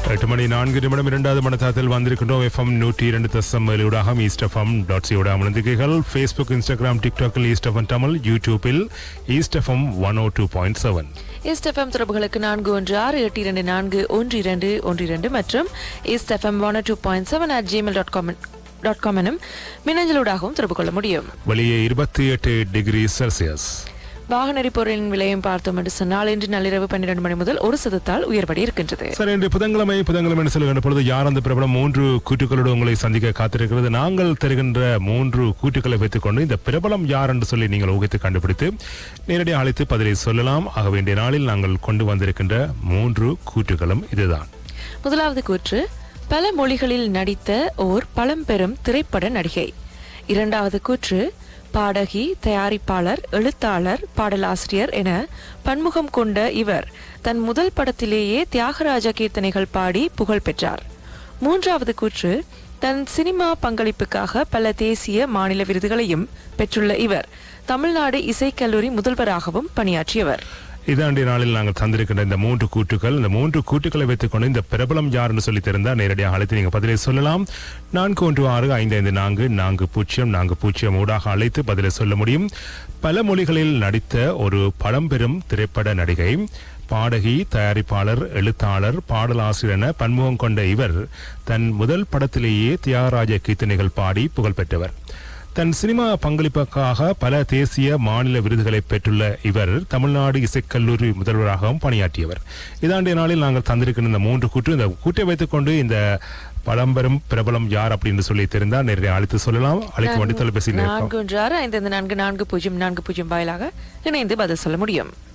எட்டு மணி நான்கு நிமிடம் இரண்டாவது மனத்தாத்தில் வந்திருக்கின்றோம் எஃப்எம் நூற்றி இரண்டு தசம் ஏழூடாக ஈஸ்ட் எஃப்எம் டாட் சியோட அமர்ந்திருக்கீர்கள் ஃபேஸ்புக் இன்ஸ்டாகிராம் டிக்டாக்கில் ஈஸ்ட் எஃப்எம் தமிழ் யூடியூப்பில் East FM one o two point seven East FM தொடர்புகளுக்கு நான்கு ஒன்று ஆறு எட்டு இரண்டு நான்கு ஒன்று இரண்டு ஒன்று இரண்டு மற்றும் East FM one two point seven at Gmail dot com dot com எனும் மின்னஞ்சலூடாகவும் தொடர்பு கொள்ள முடியும் வெளியே இருபத்தி எட்டு டிகிரி செல்சியஸ் வாகன எரிபொருளின் விலையும் பார்த்தோம் என்று சொன்னால் இன்று நள்ளிரவு பன்னிரண்டு மணி முதல் ஒரு சதத்தால் உயர்படி இருக்கின்றது சரி இன்று புதன்கிழமை புதன்கிழமை என்று சொல்லுகின்ற பொழுது யார் அந்த பிரபலம் மூன்று கூட்டுகளோடு உங்களை சந்திக்க காத்திருக்கிறது நாங்கள் தருகின்ற மூன்று கூட்டுகளை வைத்துக்கொண்டு இந்த பிரபலம் யார் என்று சொல்லி நீங்கள் ஊகித்து கண்டுபிடித்து நேரடியாக அழைத்து பதிலை சொல்லலாம் ஆக வேண்டிய நாளில் நாங்கள் கொண்டு வந்திருக்கின்ற மூன்று கூட்டுகளும் இதுதான் முதலாவது கூற்று பல மொழிகளில் நடித்த ஓர் பழம்பெரும் திரைப்பட நடிகை இரண்டாவது கூற்று பாடகி தயாரிப்பாளர் எழுத்தாளர் பாடலாசிரியர் என பன்முகம் கொண்ட இவர் தன் முதல் படத்திலேயே தியாகராஜ கீர்த்தனைகள் பாடி புகழ் பெற்றார் மூன்றாவது கூற்று தன் சினிமா பங்களிப்புக்காக பல தேசிய மாநில விருதுகளையும் பெற்றுள்ள இவர் தமிழ்நாடு இசைக்கல்லூரி முதல்வராகவும் பணியாற்றியவர் இதாண்டிய நாளில் நாங்கள் தந்திருக்கின்ற இந்த மூன்று கூட்டுகள் இந்த மூன்று கூட்டுகளை வைத்துக்கொண்டு இந்த பிரபலம் யாருன்னு சொல்லி தெரிந்தால் நேரடியாக அழைத்து நீங்கள் பதிலை சொல்லலாம் நான்கு ஒன்று ஆறு ஐந்து ஐந்து நான்கு நான்கு பூஜ்ஜியம் நான்கு பூஜ்ஜியம் ஊடாக அழைத்து பதிலை சொல்ல முடியும் பல மொழிகளில் நடித்த ஒரு பழம்பெரும் திரைப்பட நடிகை பாடகி தயாரிப்பாளர் எழுத்தாளர் பாடலாசிரியர் என பன்முகம் கொண்ட இவர் தன் முதல் படத்திலேயே தியாகராஜ கீர்த்தனைகள் பாடி புகழ் பெற்றவர் தன் சினிமா பங்களிப்புக்காக பல தேசிய மாநில விருதுகளை பெற்றுள்ள இவர் தமிழ்நாடு இசைக்கல்லூரி முதல்வராகவும் பணியாற்றியவர் இதாண்டிய நாளில் நாங்கள் தந்திருக்கிற இந்த மூன்று கூற்று இந்த கூட்டை வைத்துக்கொண்டு இந்த பழம்பெரும் பிரபலம் யார் அப்படின்னு சொல்லி தெரிந்தால் நேரடியாக அழைத்து சொல்லலாம் அழைக்க வேண்டிய தொலைபேசி நான்கு ஒன்று ஆறு ஐந்து ஐந்து நான்கு நான்கு பூஜ்ஜியம் நான்கு பூஜ்ஜியம் வாயிலாக இணைந்து பதில் சொல்ல முடியும்